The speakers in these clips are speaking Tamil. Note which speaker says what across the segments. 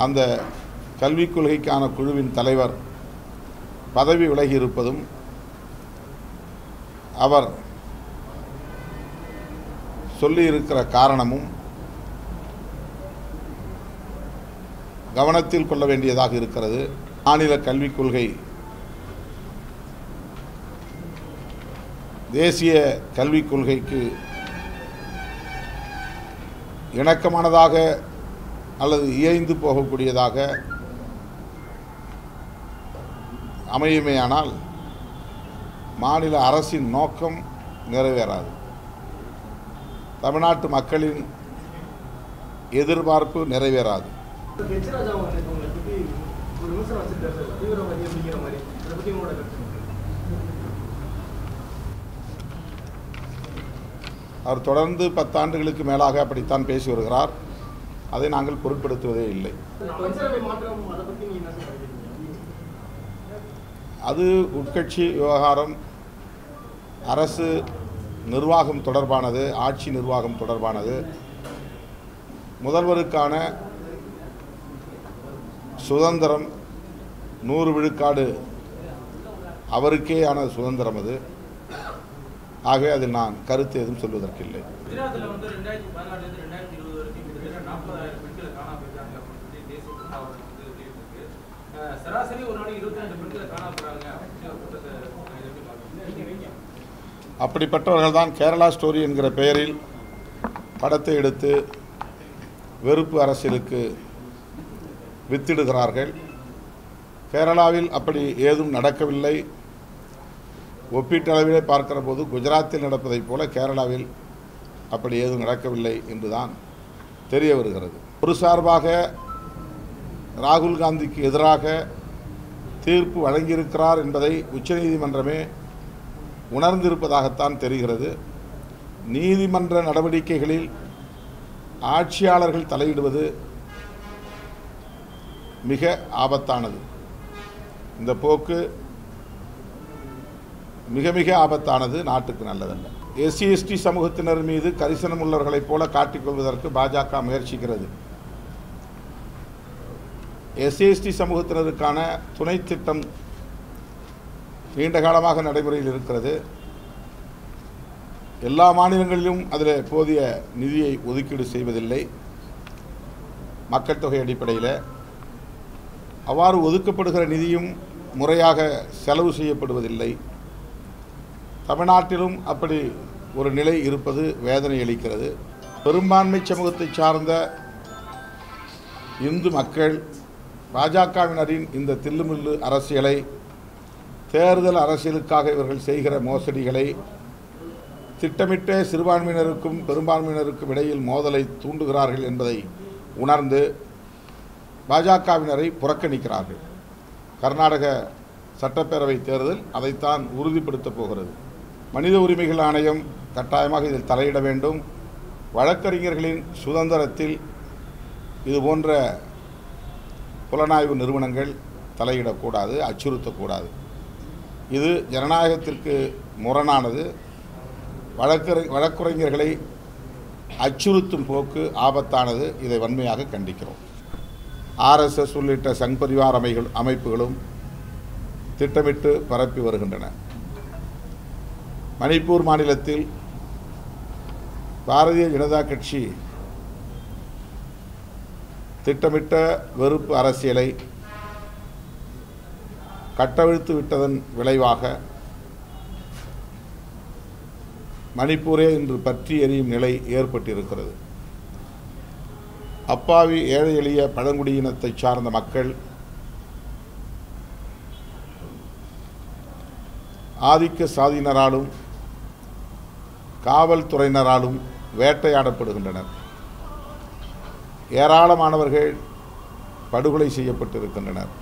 Speaker 1: அந்த கல்விக் கொள்கைக்கான குழுவின் தலைவர் பதவி விலகி இருப்பதும் அவர் சொல்லியிருக்கிற காரணமும் கவனத்தில் கொள்ள வேண்டியதாக இருக்கிறது மாநில கல்விக் கொள்கை தேசிய கல்விக் கொள்கைக்கு இணக்கமானதாக அல்லது இயைந்து போகக்கூடியதாக அமையுமேயானால் மாநில அரசின் நோக்கம் நிறைவேறாது தமிழ்நாட்டு மக்களின் எதிர்பார்ப்பு நிறைவேறாது
Speaker 2: ஹெச் ராஜா அவங்க நேத்து உங்களை பத்தி ஒரு விமர்சனம் வச்சிருக்காரு சார் தீவிரவாதி அப்படிங்கிற மாதிரி அதை பத்தி உங்களோட கருத்து
Speaker 1: அவர் தொடர்ந்து பத்தாண்டுகளுக்கு மேலாக அப்படித்தான் பேசி வருகிறார் அதை நாங்கள் பொருட்படுத்துவதே இல்லை
Speaker 2: அமைச்சரவை மாற்றம் அதை பத்தி நீங்க என்ன சொல்றீங்க
Speaker 1: அது உட்கட்சி விவகாரம் அரசு நிர்வாகம் தொடர்பானது ஆட்சி நிர்வாகம் தொடர்பானது முதல்வருக்கான சுதந்திரம் நூறு விழுக்காடு அவருக்கேயான சுதந்திரம் அது ஆகவே அதில் நான் கருத்து எதுவும் சொல்வதற்கில்லை
Speaker 3: குஜராத்தில் வந்து ரெண்டாயிரத்தி பதினாறுலேருந்து ரெண்டாயிரத்தி இருபது வரைக்கும் கிட்டத்தட்ட நாற்பதாயிரம் பெண்களை காணாம போயிருக்காங்க அப்படின்னு சொல்லி தேசிய புள்ளிவிவரம் வந்து வெளியிட்டிருக்கு. அஹ் சராசரி ஒரு நாளைக்கு இருபத்தி ரெண்டு பெண்களை காணாம போறாங்க அப்படின்னு ஒரு குற்றத்தை நான் எப்படி பார்க்கணும்?
Speaker 1: அப்படிப்பட்டவர்கள் தான் கேரளா ஸ்டோரி என்கிற பெயரில் படத்தை எடுத்து வெறுப்பு அரசியலுக்கு வித்திடுகிறார்கள் கேரளாவில் அப்படி ஏதும் நடக்கவில்லை ஒப்பீட்டளவிலே பார்க்கிற போது குஜராத்தில் நடப்பதைப் போல கேரளாவில் அப்படி ஏதும் நடக்கவில்லை என்றுதான் தெரிய வருகிறது ஒரு சார்பாக ராகுல் காந்திக்கு எதிராக தீர்ப்பு வழங்கியிருக்கிறார் என்பதை உச்சநீதிமன்றமே உணர்ந்திருப்பதாகத்தான் தெரிகிறது நீதிமன்ற நடவடிக்கைகளில் ஆட்சியாளர்கள் தலையிடுவது மிக ஆபத்தானது இந்த போக்கு மிக மிக ஆபத்தானது நாட்டுக்கு நல்லதல்ல எஸ்சி எஸ்டி சமூகத்தினர் மீது கரிசனம் உள்ளவர்களைப் போல காட்டிக்கொள்வதற்கு பாஜக முயற்சிக்கிறது எஸ்சி எஸ்டி சமூகத்தினருக்கான துணை திட்டம் நீண்ட காலமாக நடைமுறையில் இருக்கிறது எல்லா மாநிலங்களிலும் அதில் போதிய நிதியை ஒதுக்கீடு செய்வதில்லை மக்கள் தொகை அடிப்படையில் அவ்வாறு ஒதுக்கப்படுகிற நிதியும் முறையாக செலவு செய்யப்படுவதில்லை தமிழ்நாட்டிலும் அப்படி ஒரு நிலை இருப்பது வேதனை அளிக்கிறது பெரும்பான்மை சமூகத்தை சார்ந்த இந்து மக்கள் பாஜகவினரின் இந்த தில்லுமுல்லு அரசியலை தேர்தல் அரசியலுக்காக இவர்கள் செய்கிற மோசடிகளை திட்டமிட்ட சிறுபான்மையினருக்கும் பெரும்பான்மையினருக்கும் இடையில் மோதலை தூண்டுகிறார்கள் என்பதை உணர்ந்து பாஜகவினரை புறக்கணிக்கிறார்கள் கர்நாடக சட்டப்பேரவை தேர்தல் அதைத்தான் உறுதிப்படுத்தப் போகிறது மனித உரிமைகள் ஆணையம் கட்டாயமாக இதில் தலையிட வேண்டும் வழக்கறிஞர்களின் சுதந்திரத்தில் இது போன்ற புலனாய்வு நிறுவனங்கள் தலையிடக்கூடாது அச்சுறுத்தக்கூடாது இது ஜனநாயகத்திற்கு முரணானது வழக்கறி வழக்குரைஞர்களை அச்சுறுத்தும் போக்கு ஆபத்தானது இதை வன்மையாக கண்டிக்கிறோம் ஆர்எஸ்எஸ் உள்ளிட்ட சங் பரிவார் அமைகள் அமைப்புகளும் திட்டமிட்டு பரப்பி வருகின்றன மணிப்பூர் மாநிலத்தில் பாரதிய ஜனதா கட்சி திட்டமிட்ட வெறுப்பு அரசியலை கட்டவிழ்த்து விட்டதன் விளைவாக மணிப்பூரே இன்று பற்றி எரியும் நிலை ஏற்பட்டிருக்கிறது அப்பாவி ஏழை எளிய பழங்குடியினத்தை சார்ந்த மக்கள் ஆதிக்க சாதியினராலும் காவல்துறையினராலும் வேட்டையாடப்படுகின்றனர் ஏராளமானவர்கள் படுகொலை செய்யப்பட்டிருக்கின்றனர்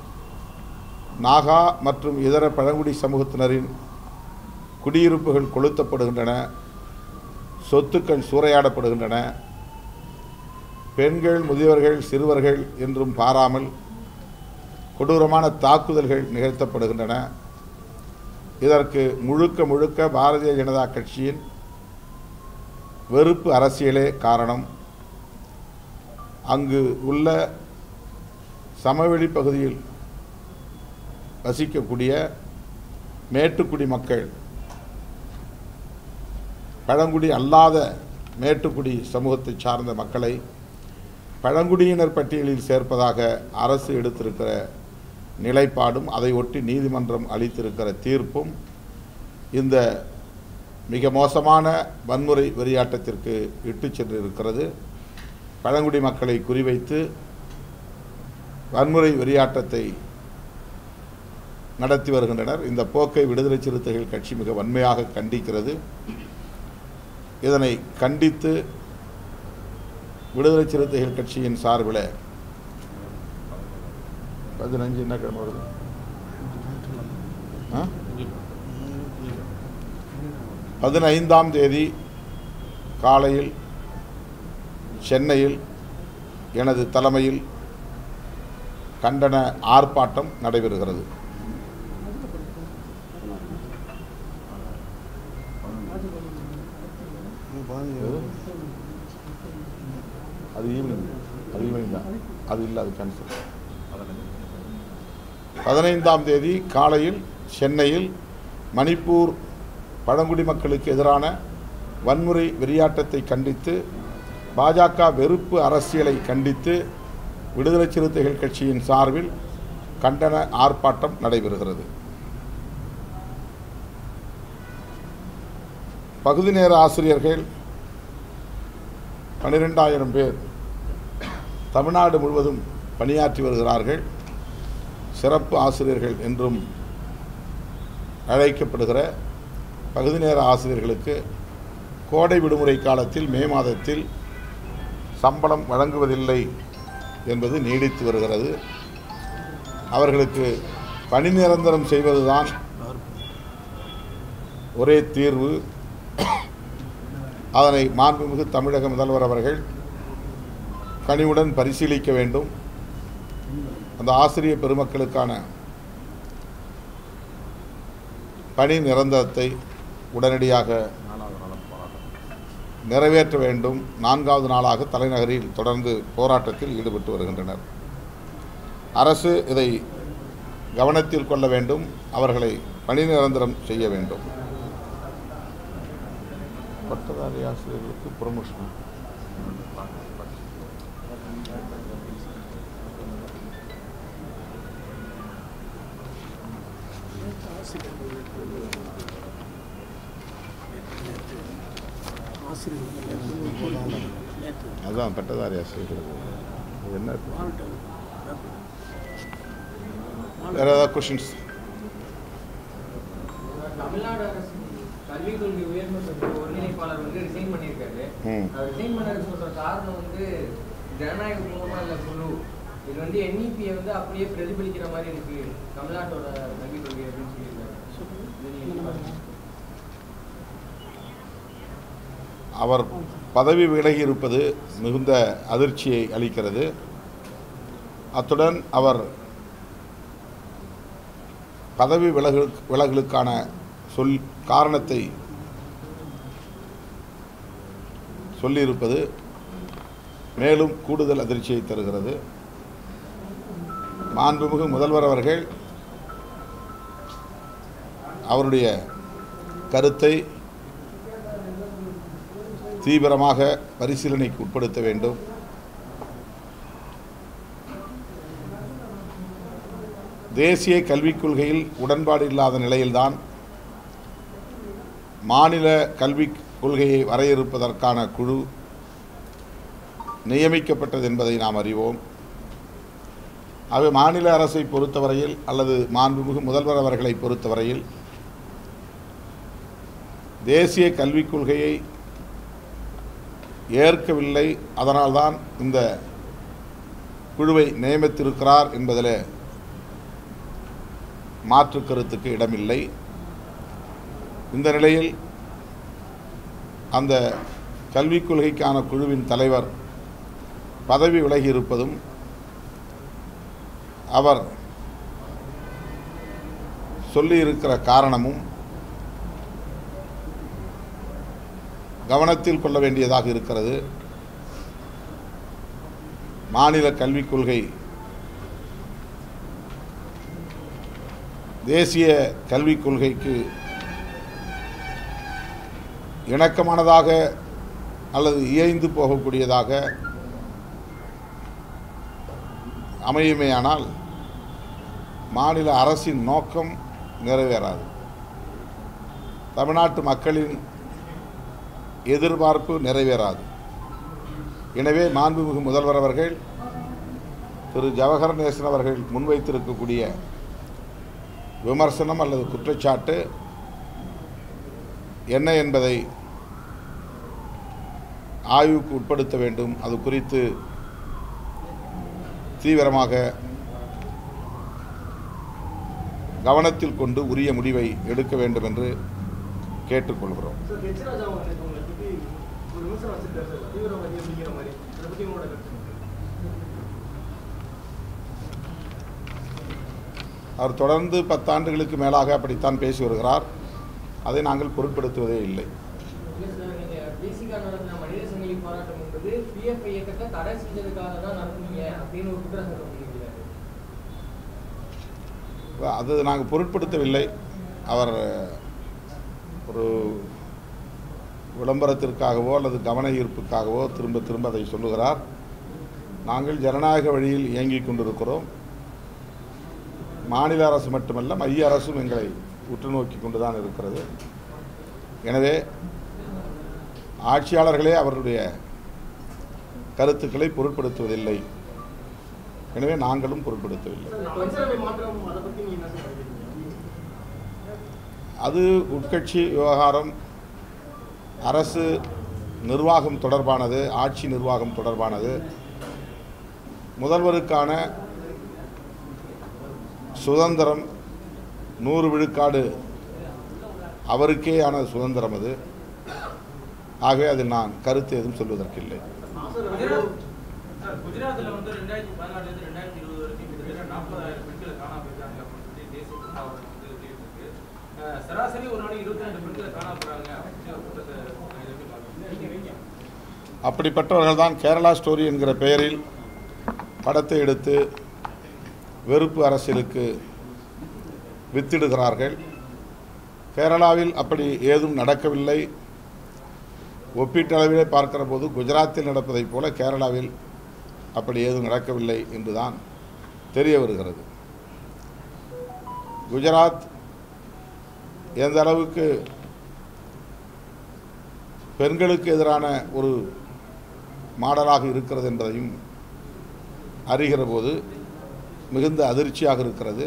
Speaker 1: நாகா மற்றும் இதர பழங்குடி சமூகத்தினரின் குடியிருப்புகள் கொளுத்தப்படுகின்றன சொத்துக்கள் சூறையாடப்படுகின்றன பெண்கள் முதியவர்கள் சிறுவர்கள் என்றும் பாராமல் கொடூரமான தாக்குதல்கள் நிகழ்த்தப்படுகின்றன இதற்கு முழுக்க முழுக்க பாரதிய ஜனதா கட்சியின் வெறுப்பு அரசியலே காரணம் அங்கு உள்ள சமவெளி பகுதியில் வசிக்கக்கூடிய மேட்டுக்குடி மக்கள் பழங்குடி அல்லாத மேட்டுக்குடி சமூகத்தை சார்ந்த மக்களை பழங்குடியினர் பட்டியலில் சேர்ப்பதாக அரசு எடுத்திருக்கிற நிலைப்பாடும் அதை ஒட்டி நீதிமன்றம் அளித்திருக்கிற தீர்ப்பும் இந்த மிக மோசமான வன்முறை வெறியாட்டத்திற்கு இட்டுச் சென்றிருக்கிறது பழங்குடி மக்களை குறிவைத்து வன்முறை வெறியாட்டத்தை நடத்தி வருகின்றனர் இந்த போக்கை விடுதலை சிறுத்தைகள் கட்சி மிக வன்மையாக கண்டிக்கிறது இதனை கண்டித்து விடுதலை சிறுத்தைகள் கட்சியின் சார்பில் பதினஞ்சு என்ன கிழமை வருது ஆ? பதினைந்தாம் தேதி காலையில் சென்னையில் எனது தலைமையில் கண்டன ஆர்ப்பாட்டம் நடைபெறுகிறது அது ஈவினிங் அது ஈவினிங் தான் அது இல்லை அது கேன்சல் பதினைந்தாம் தேதி காலையில் சென்னையில் மணிப்பூர் பழங்குடி மக்களுக்கு எதிரான வன்முறை வெறியாட்டத்தை கண்டித்து பாஜக வெறுப்பு அரசியலை கண்டித்து விடுதலை சிறுத்தைகள் கட்சியின் சார்பில் கண்டன ஆர்ப்பாட்டம் நடைபெறுகிறது பகுதி நேர ஆசிரியர்கள் பன்னிரெண்டாயிரம் பேர் தமிழ்நாடு முழுவதும் பணியாற்றி வருகிறார்கள் சிறப்பு ஆசிரியர்கள் என்றும் அழைக்கப்படுகிற பகுதி நேர ஆசிரியர்களுக்கு கோடை விடுமுறை காலத்தில் மே மாதத்தில் சம்பளம் வழங்குவதில்லை என்பது நீடித்து வருகிறது அவர்களுக்கு பணி நிரந்தரம் செய்வதுதான் ஒரே தீர்வு அதனை மாண்புமிகு தமிழக முதல்வர் அவர்கள் கனிவுடன் பரிசீலிக்க வேண்டும் அந்த ஆசிரியர் பெருமக்களுக்கான பணி நிரந்தரத்தை உடனடியாக நிறைவேற்ற வேண்டும் நான்காவது நாளாக தலைநகரில் தொடர்ந்து போராட்டத்தில் ஈடுபட்டு வருகின்றனர் அரசு இதை கவனத்தில் கொள்ள வேண்டும் அவர்களை பணி நிரந்தரம் செய்ய வேண்டும் பட்டதாரி ஆசிரியர்களுக்கு ப்ரொமோஷன் அதான் பட்டதாரி ஆசிரியர்களுக்கு இது என்ன வேற ஏதாவது கொஷின்ஸ்
Speaker 4: தமிழ்நாடு அரசு கல்விக் கொள்கை உயர்ந்த சபை ஒருங்கிணைப்பாளர் வந்து ரிசைன் பண்ணியிருக்காரு
Speaker 1: ம்.
Speaker 4: அவர் ரிசைன் பண்ணது சொல்ற காரணம் வந்து ஜனநாயக பூர்வமா இல்ல குழு இது வந்து என்இபியை வந்து அப்படியே பிரதிபலிக்கிற மாதிரி இருக்கு தமிழ்நாட்டோட கல்விக் கொள்கை அப்படின்னு சொல்லியிருக்காரு இது நீங்க எப்படி பாக்குறீங்க?
Speaker 1: அவர் பதவி விலகி இருப்பது மிகுந்த அதிர்ச்சியை அளிக்கிறது அத்துடன் அவர் பதவி விலகு விலகலுக்கான சொல் காரணத்தை சொல்லியிருப்பது மேலும் கூடுதல் அதிர்ச்சியை தருகிறது மாண்புமிகு முதல்வர் அவர்கள் அவருடைய கருத்தை தீவிரமாக பரிசீலனைக்கு உட்படுத்த வேண்டும் தேசிய கல்விக் கொள்கையில் உடன்பாடு இல்லாத நிலையில்தான் மாநில கல்விக் கொள்கையை வரையறுப்பதற்கான குழு நியமிக்கப்பட்டது என்பதை நாம் அறிவோம் ஆகவே மாநில அரசை பொறுத்தவரையில் அல்லது மாண்புமிகு முதல்வர் அவர்களை பொறுத்தவரையில் தேசிய கல்விக் கொள்கையை ஏற்கவில்லை அதனால்தான் இந்த குழுவை நியமித்திருக்கிறார் என்பதில் மாற்று கருத்துக்கு இடமில்லை இந்த நிலையில் அந்த கல்விக் கொள்கைக்கான குழுவின் தலைவர் பதவி விலகி இருப்பதும் அவர் சொல்லியிருக்கிற காரணமும் கவனத்தில் கொள்ள வேண்டியதாக இருக்கிறது மாநில கல்விக் கொள்கை தேசிய கல்விக் கொள்கைக்கு இணக்கமானதாக அல்லது இயைந்து போகக்கூடியதாக அமையுமேயானால் மாநில அரசின் நோக்கம் நிறைவேறாது தமிழ்நாட்டு மக்களின் எதிர்பார்ப்பு நிறைவேறாது எனவே மாண்புமிகு முதல்வர் அவர்கள் திரு ஜவஹர் நேசன் அவர்கள் முன்வைத்திருக்கக்கூடிய விமர்சனம் அல்லது குற்றச்சாட்டு என்ன என்பதை ஆய்வுக்கு உட்படுத்த வேண்டும் அது குறித்து தீவிரமாக கவனத்தில் கொண்டு உரிய முடிவை எடுக்க வேண்டும் என்று கேட்டுக்கொள்கிறோம்
Speaker 2: சார் ஹெச் ராஜா அவர்களுக்கு உங்களை பத்தி ஒரு விமர்சனம் வச்சிருக்காரு சார் தீவிரவாதி அப்படிங்கிற மாதிரி அதை பத்தி உங்களோட கருத்து
Speaker 1: அவர் தொடர்ந்து பத்தாண்டுகளுக்கு மேலாக அப்படித்தான் பேசி வருகிறார் அதை நாங்கள் பொருட்படுத்துவதே இல்லை
Speaker 4: இல்ல சார் நீங்க பேசிக்கா நடத்தின மனித சங்கிலி போராட்டம் என்பது பிஎஃப் இயக்கத்தை தடை செஞ்சதுக்காக தான் நடத்துனீங்க அப்படின்னு ஒரு குற்றச்சாட்டு பண்ணியிருக்காரு
Speaker 1: அது நாங்கள் பொருட்படுத்தவில்லை அவர் ஒரு விளம்பரத்திற்காகவோ அல்லது கவன ஈர்ப்புக்காகவோ திரும்ப திரும்ப அதை சொல்லுகிறார் நாங்கள் ஜனநாயக வழியில் இயங்கிக் கொண்டிருக்கிறோம் மாநில அரசு மட்டுமல்ல மைய அரசும் எங்களை உற்று நோக்கி கொண்டுதான் இருக்கிறது எனவே ஆட்சியாளர்களே அவருடைய கருத்துக்களை பொருட்படுத்துவதில்லை எனவே நாங்களும் பொருட்படுத்தவில்லை
Speaker 2: சார் அமைச்சரவை மாற்றம் அதை பத்தி நீங்க என்ன சார் நினைக்கிறீங்க
Speaker 1: அது உட்கட்சி விவகாரம் அரசு நிர்வாகம் தொடர்பானது ஆட்சி நிர்வாகம் தொடர்பானது முதல்வருக்கான சுதந்திரம் நூறு விழுக்காடு அவருக்கேயான சுதந்திரம் அது ஆகவே அதில் நான் கருத்து எதுவும் சொல்வதற்கில்லை
Speaker 3: குஜராத் சார், குஜராத்ல வந்து ரெண்டாயிரத்தி பதினாலுல இருந்து ரெண்டாயிரத்தி இருபது வரைக்கும் கிட்டத்தட்ட நாற்பதாயிரம் பெண்களை காணாம போயிருக்காங்க அப்படின்னு சொல்லி தேசிய புள்ளிவிவரம் வந்து வெளியிட்டிருக்கு. அஹ், சராசரி ஒரு நாளைக்கு இருபத்தி ரெண்டு பெண்களை காணாம போறாங்க அப்படின்னு ஒரு குற்றத்தை நான் எப்படி பார்க்கணும்
Speaker 1: அப்படிப்பட்டவர்கள் தான் கேரளா ஸ்டோரி என்கிற பெயரில் படத்தை எடுத்து வெறுப்பு அரசியலுக்கு வித்திடுகிறார்கள் கேரளாவில் அப்படி ஏதும் நடக்கவில்லை ஒப்பீட்டளவிலே பார்க்கிற போது குஜராத்தில் நடப்பதைப் போல கேரளாவில் அப்படி ஏதும் நடக்கவில்லை என்றுதான் தெரிய வருகிறது குஜராத் எந்த அளவுக்கு பெண்களுக்கு எதிரான ஒரு மாடலாக இருக்கிறது என்பதையும் அறிகிற போது மிகுந்த அதிர்ச்சியாக இருக்கிறது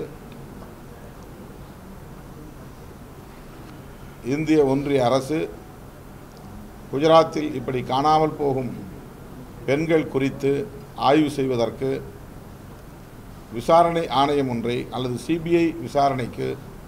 Speaker 1: இந்திய ஒன்றிய அரசு குஜராத்தில் இப்படி காணாமல் போகும் பெண்கள் குறித்து ஆய்வு செய்வதற்கு விசாரணை ஆணையம் ஒன்றை அல்லது சிபிஐ விசாரணைக்கு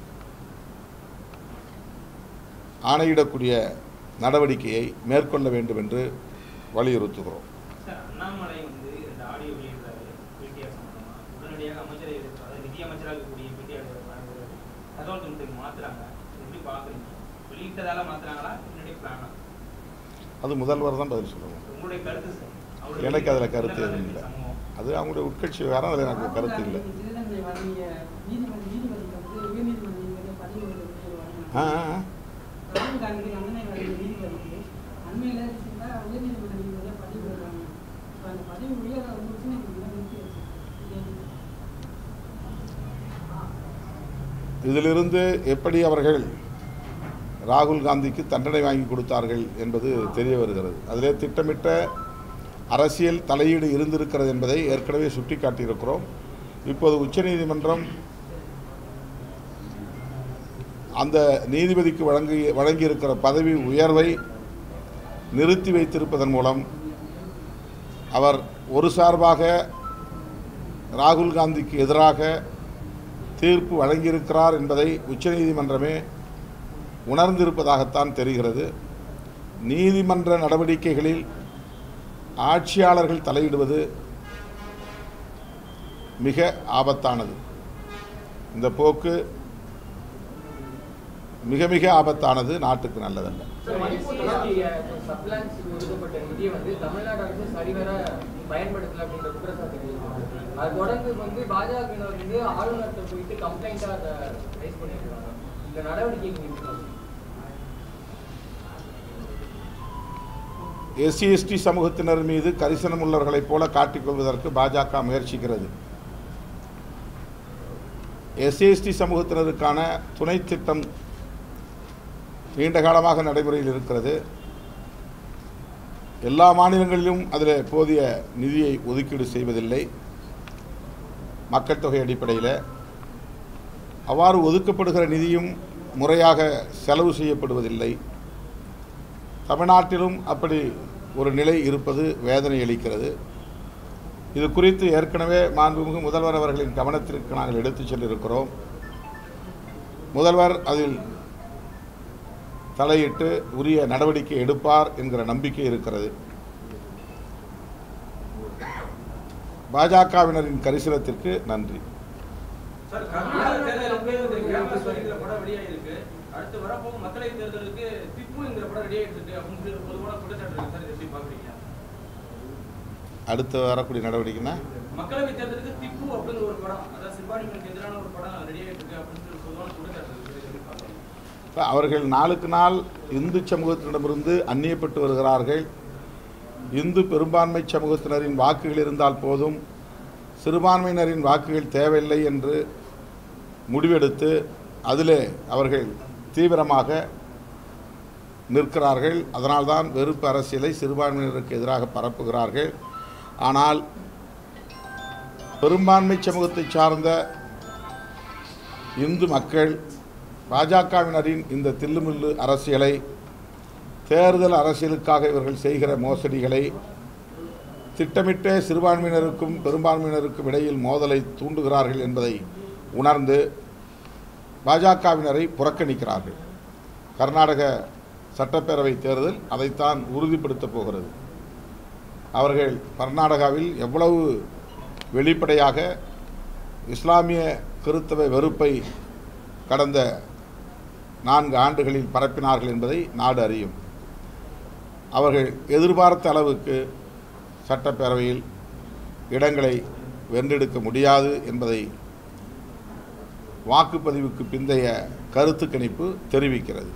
Speaker 1: ஆணையிடக்கூடிய நடவடிக்கையை மேற்கொள்ள வேண்டும் என்று வலியுறுத்துகிறோம்
Speaker 5: சார் அண்ணாமலை வந்து இந்த ஆடியோ வெளியிடுறாரு பிடிஆர் சம்பந்தமா உடனடியாக அமைச்சரை எதிர்த்து அதாவது நிதி அமைச்சராக இருக்கக்கூடிய பிடிஆர் தகவல் தொழில்நுட்பத்துக்கு மாத்துறாங்க எப்படி பாக்குறீங்க வெளியிட்டதால மாத்துறாங்களா முன்னாடி பிளானா
Speaker 1: அது முதல்வர் தான் பதில் சொல்லணும்
Speaker 5: உங்களுடைய கருத்து சார் அவருடைய
Speaker 1: எனக்கு அதில் கருத்து
Speaker 5: உலக
Speaker 1: எதுவும் இல்லை
Speaker 5: சமூகம்.
Speaker 1: அது அவங்களுடைய உட்கட்சி வேற அதில் எனக்கு கருத்து இல்லை
Speaker 6: திருநங்கை வழங்கிய நீதிமன்ற நீதிபதிக்கு வந்து உயர்நீதிமன்ற நீதிபதி பதிவு
Speaker 1: ஆ ஆ, ஆ.
Speaker 6: ராகுல் காந்தி அண்ணனை வழங்கிய நீதிபதிக்கு அண்மையில் ரீசெண்டாக உயர்நீதிமன்ற நீதிபதியாக பதிவு வருவாங்க இப்போ அந்த பதிவு உயர் வந்து உச்சநீதிமன்றம் நிறுத்தி வச்சு
Speaker 1: இதிலிருந்து எப்படி அவர்கள் ராகுல் காந்திக்கு தண்டனை வாங்கி கொடுத்தார்கள் என்பது தெரிய வருகிறது அதிலே திட்டமிட்ட அரசியல் தலையீடு இருந்திருக்கிறது என்பதை ஏற்கனவே சுட்டிக்காட்டியிருக்கிறோம் இப்போது உச்சநீதிமன்றம் அந்த நீதிபதிக்கு வழங்கி வழங்கியிருக்கிற பதவி உயர்வை நிறுத்தி வைத்திருப்பதன் மூலம் அவர் ஒரு சார்பாக ராகுல் காந்திக்கு எதிராக தீர்ப்பு வழங்கியிருக்கிறார் என்பதை உச்சநீதிமன்றமே உணர்ந்திருப்பதாகத்தான் தெரிகிறது நீதிமன்ற நடவடிக்கைகளில் ஆட்சியாளர்கள் தலையிடுவது மிக ஆபத்தானது இந்த போக்கு மிக மிக ஆபத்தானது நாட்டுக்கு நல்லதல்ல
Speaker 4: சப்ளான்ஸுக்கு ஒதுக்கப்பட்ட நிதியை வந்து தமிழ்நாடு அரசு சரிவர பயன்படுத்தல அப்படின்ற குற்றச்சாட்டு இருக்கு. அதை தொடர்ந்து வந்து பாஜகவினர் வந்து ஆளுநர்கிட்ட போயிட்டு கம்ப்ளைண்டா அதை ரைஸ் பண்ணியிருக்காங்க இந்த நடவடிக்கை நீங்க எப்படி பாக்குறீங்க?
Speaker 1: எஸ்சி எஸ்டி சமூகத்தினர் மீது கரிசனம் உள்ளவர்களைப் போல காட்டிக்கொள்வதற்கு பாஜக முயற்சிக்கிறது எஸ்சி எஸ்டி சமூகத்தினருக்கான துணை திட்டம் நீண்ட காலமாக நடைமுறையில் இருக்கிறது எல்லா மாநிலங்களிலும் அதில் போதிய நிதியை ஒதுக்கீடு செய்வதில்லை மக்கள் தொகை அடிப்படையில் அவ்வாறு ஒதுக்கப்படுகிற நிதியும் முறையாக செலவு செய்யப்படுவதில்லை தமிழ்நாட்டிலும் அப்படி ஒரு நிலை இருப்பது வேதனை அளிக்கிறது இது குறித்து ஏற்கனவே மாண்புமிகு முதல்வர் அவர்களின் கவனத்திற்கு நாங்கள் எடுத்துச் சென்றிருக்கிறோம் முதல்வர் அதில் தலையிட்டு உரிய நடவடிக்கை எடுப்பார் என்கிற நம்பிக்கை இருக்கிறது பாஜகவினரின் கரிசனத்திற்கு நன்றி
Speaker 3: சார் கர்நாடக தேர்தலுக்கு இந்த கேம்பஸ் வரிங்கிற படம் வெளியாகிருக்கு அடுத்து வரப்போகும் மக்களவை தேர்தலுக்கு திப்புங்கிற படம் ரெடி ஆகிட்டு இருக்கு அப்படின்னு சொல்லி ஒரு பொதுவான குற்றச்சாட்டு இருக்கு சார் இதை எப்படி பாக்குறீங்க
Speaker 1: அடுத்து வரக்கூடிய நடவடிக்கைனா
Speaker 3: மக்களவை தேர்தலுக்கு திப்பு அப்படிங்கிற ஒரு படம் அதாவது சிறுபான்மையினருக்கு எதிரான ஒரு படம் ரெடி ஆகிட்டு இருக்கு அப்படின்னு சொல்லி ஒரு பொதுவான குற்றச்சாட்டு இருக்கு இதை எப்படி பாக்குறீங்க
Speaker 1: அவர்கள் நாளுக்கு நாள் இந்து சமூகத்திடமிருந்து அந்நியப்பட்டு வருகிறார்கள் இந்து பெரும்பான்மை சமூகத்தினரின் வாக்குகள் இருந்தால் போதும் சிறுபான்மையினரின் வாக்குகள் தேவையில்லை என்று முடிவெடுத்து அதிலே அவர்கள் தீவிரமாக நிற்கிறார்கள் அதனால்தான் வெறுப்பு அரசியலை சிறுபான்மையினருக்கு எதிராக பரப்புகிறார்கள் ஆனால் பெரும்பான்மை சமூகத்தை சார்ந்த இந்து மக்கள் பாஜகவினரின் இந்த தில்லுமுல்லு அரசியலை தேர்தல் அரசியலுக்காக இவர்கள் செய்கிற மோசடிகளை திட்டமிட்டே சிறுபான்மையினருக்கும் பெரும்பான்மையினருக்கும் இடையில் மோதலை தூண்டுகிறார்கள் என்பதை உணர்ந்து பாஜகவினரை புறக்கணிக்கிறார்கள் கர்நாடக சட்டப்பேரவை தேர்தல் அதைத்தான் உறுதிப்படுத்தப் போகிறது அவர்கள் கர்நாடகாவில் எவ்வளவு வெளிப்படையாக இஸ்லாமிய கிறித்தவ வெறுப்பை கடந்த நான்கு ஆண்டுகளில் பரப்பினார்கள் என்பதை நாடு அறியும் அவர்கள் எதிர்பார்த்த அளவுக்கு சட்டப்பேரவையில் இடங்களை வென்றெடுக்க முடியாது என்பதை வாக்குப்பதிவுக்கு பிந்தைய கருத்து கணிப்பு தெரிவிக்கிறது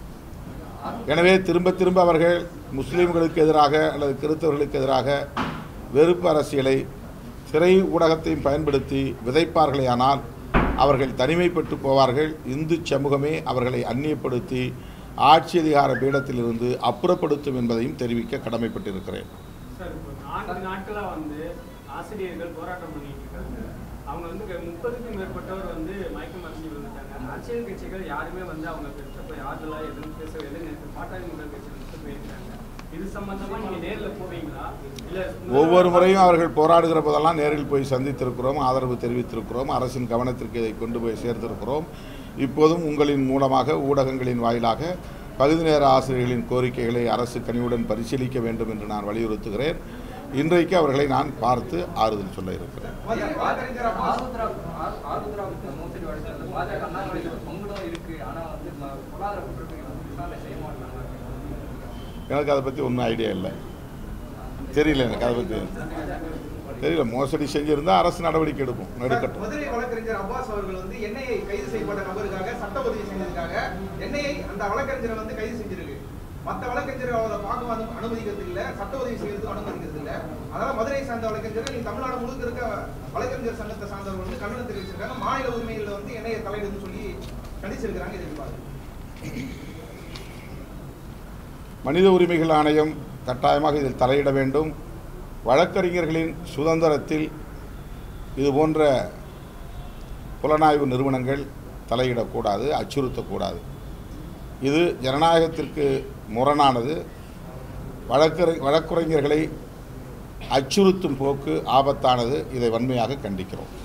Speaker 1: எனவே திரும்ப திரும்ப அவர்கள் முஸ்லீம்களுக்கு எதிராக அல்லது கிறிஸ்தவர்களுக்கு எதிராக வெறுப்பு அரசியலை திரை ஊடகத்தையும் பயன்படுத்தி விதைப்பார்களேயானால் அவர்கள் தனிமைப்பட்டு போவார்கள் இந்து சமூகமே அவர்களை அந்நியப்படுத்தி ஆட்சி அதிகார பீடத்திலிருந்து அப்புறப்படுத்தும் என்பதையும் தெரிவிக்க கடமைப்பட்டிருக்கிறேன்
Speaker 2: சார் இப்போ நான்கு நாட்களா வந்து ஆசிரியர்கள் போராட்டம் பண்ணிட்டு இருக்காங்க அவங்க வந்து க- முப்பதுக்கும் மேற்பட்டவர் வந்து மயக்க மருந்து விழுந்துட்டாங்க அரசியல் கட்சிகள் யாருமே வந்து அவங்க பெற்ற போய் ஆறுதலா எதுவும் பேசவே நேற்று பாட்டாளி மக்கள் கட்சி வந்து போயிருக்காங்க இது சம்பந்தமா நீங்க நேர்ல போவீங்களா இல்ல
Speaker 1: ஒவ்வொரு முறையும் அவர்கள் போராடுகிற போதெல்லாம் நேரில் போய் சந்தித்திருக்கிறோம் ஆதரவு தெரிவித்திருக்கிறோம் அரசின் கவனத்திற்கு இதை கொண்டு போய் சேர்த்திருக்கிறோம் இப்போதும் உங்களின் மூலமாக ஊடகங்களின் வாயிலாக பகுதி நேர ஆசிரியர்களின் கோரிக்கைகளை அரசு கனிவுடன் பரிசீலிக்க வேண்டும் என்று நான் வலியுறுத்துகிறேன் இன்றைக்கு அவர்களை நான் பார்த்து ஆறுதல் சொல்ல இருக்கிறேன்
Speaker 7: ஆருத்ரா ஆரு- ஆருத்ரா மோசடி வழக்கு வந்து பாஜக அண்ணாமலைக்கு ஒரு பங்குடம் இருக்கு ஆனா வந்து ம- பொருளாதார குற்றத்துக்கு வந்து விசாரணை செய்ய மாட்டாங்க
Speaker 1: எனக்கு அதை பற்றி ஒன்றும் ஐடியா இல்லை தெரியல எனக்கு அதை பற்றி தெரியல மோசடி செஞ்சிருந்தா அரசு நடவடிக்கை எடுக்கும் எடுக்கட்டும்
Speaker 8: மதுரை வழக்கறிஞர் அப்பாஸ் அவர்கள் வந்து என்ஐஏ கைது செய்யப்பட்ட நபருக்காக சட்ட உதவி செஞ்சதுக்காக என்ஐஏ அந்த வழக்கறிஞரை வந்து கைது செஞ்சிருக்கு மத்த வழக்கறிஞர் அவரை பார்க்க வந்து அனுமதிக்கிறது இல்ல சட்ட உதவி செய்யறதுக்கு அனுமதிக்கிறது இல்ல அதனால மதுரை சார்ந்த வழக்கறிஞர் நீ தமிழ்நாடு முழுக்க இருக்க வழக்கறிஞர் சங்கத்தை சார்ந்தவர் வந்து கண்டனம் தெரிவிச்சிருக்காங்க மாநில உரிமைகள்ல வந்து என்ஐஏ தலையிடுன்னு சொல்லி கண்டிச்சிருக்கிறாங்க இதை பாருங்க
Speaker 1: மனித உரிமைகள் ஆணையம் கட்டாயமாக இதில் தலையிட வேண்டும் வழக்கறிஞர்களின் சுதந்திரத்தில் இது போன்ற புலனாய்வு நிறுவனங்கள் தலையிடக்கூடாது அச்சுறுத்தக்கூடாது இது ஜனநாயகத்திற்கு முரணானது வழக்கறி வழக்குரைஞர்களை அச்சுறுத்தும் போக்கு ஆபத்தானது இதை வன்மையாக கண்டிக்கிறோம்